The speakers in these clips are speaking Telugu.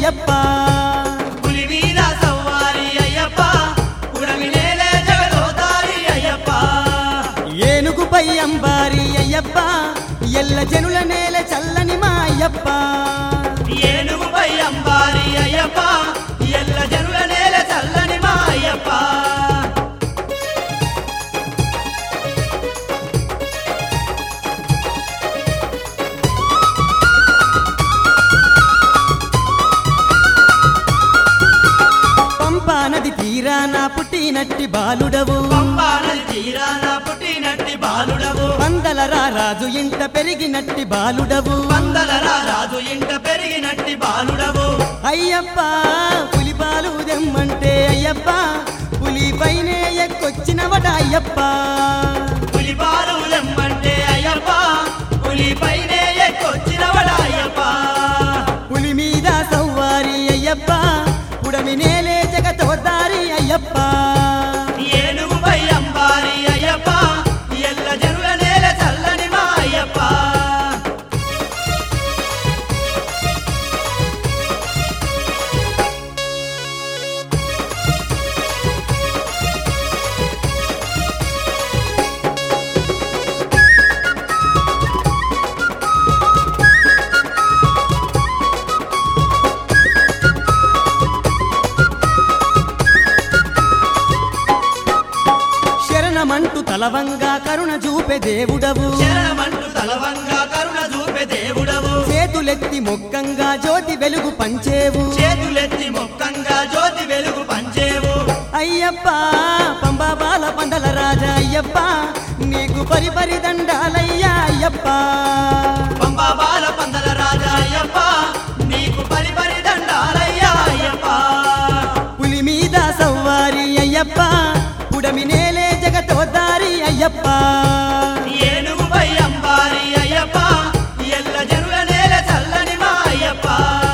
అయ్యప్ప పులి మీద సవ్వారి అయ్యప్ప పుడమి నేలే జగదోదారి అయ్యప్ప ఏనుగుపై అంబారి అయ్యప్ప ఎల్ల జనుల నేల చల్లని మా అయ్యప్ప ఏనుగుపై అంబారి అయ్యప్ప ఎల్ల జనుల నేల చల్లని మా అయ్యప్ప పంపా నది తీరాన పుట్టినట్టి బాలుడవు పంపానది తీరాన పుట్టినట్టి బాలుడవు పందల రాజు ఇంట పెరిగినట్టి బాలుడవు వందలరా రాజు ఇంట పెరిగినట్టి బాలుడవు అయ్యప్ప పులి పాలు దెమ్మంటే అయ్యప్ప పులి పైనే ఎక్కొచ్చినవట అయ్యప్ప పులి బాలులెమ్మంటే అయ్యప్ప పులి పైనే ఎక్కొచ్చినవడ అయ్యప్ప పులి మీద సవ్వారి అయ్యప్ప పుడమి నేలే జగతోదారి అయ్యప్ప ఏనుగుపై అంబారి అయ్యప్ప ఎల్ల జనుల నేల చల్లని మా అయ్యప్ప శరణమంటూ తలవంగా కరుణ చూపే దేవుడవు శరణమంటూ తలవంగా కరుణ చూపే దేవుడవు చేతులెత్తి మొక్కంగా జ్యోతి వెలుగు పంచేవు చేతులెత్తి మొక్కంగా జ్యోతి వెలుగు పంచేవు అయ్యప్ప పంబా బాల పందల రాజా అయ్యప్ప నీకు పరిపరి దండాలయ్యా అయ్యప్ప పంబా బాల పందల రాజా అయ్యప్ప నీకు పరిపరి దండాలయ్యా అయ్యప్ప పులి మీద సవ్వారి అయ్యప్ప పుడమి నేలే జగతోదారి అయ్యప్ప ఏనుగుపై అంబారి అయ్యప్ప ఎల్ల జనుల నేల చల్లని మా అయ్యప్ప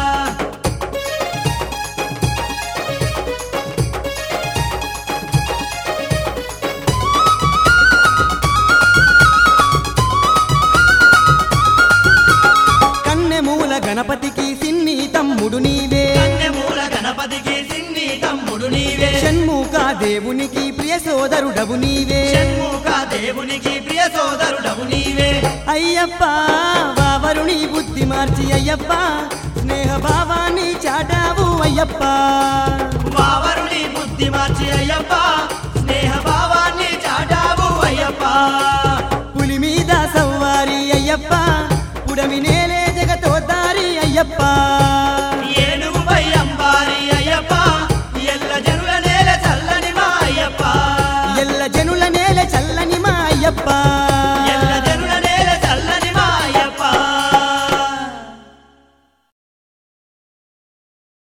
కన్నెమూల గణపతికి సిన్ని తమ్ముడు నీవే కన్నెమూల గణపతికి సిన్ని తమ్ముడు నీవే షణ్ముఖ దేవునికి ప్రియ సోదరుడవు నీవే షణ్ముఖ దేవునికి ప్రియ సోదరుడవు నీవే అయ్యప్ప వావరుని బుద్ధి మార్చి అయ్యప్ప స్నేహ భావాన్ని చాటావు అయ్యప్ప వావరుని బుద్ధి మార్చి అయ్యప్ప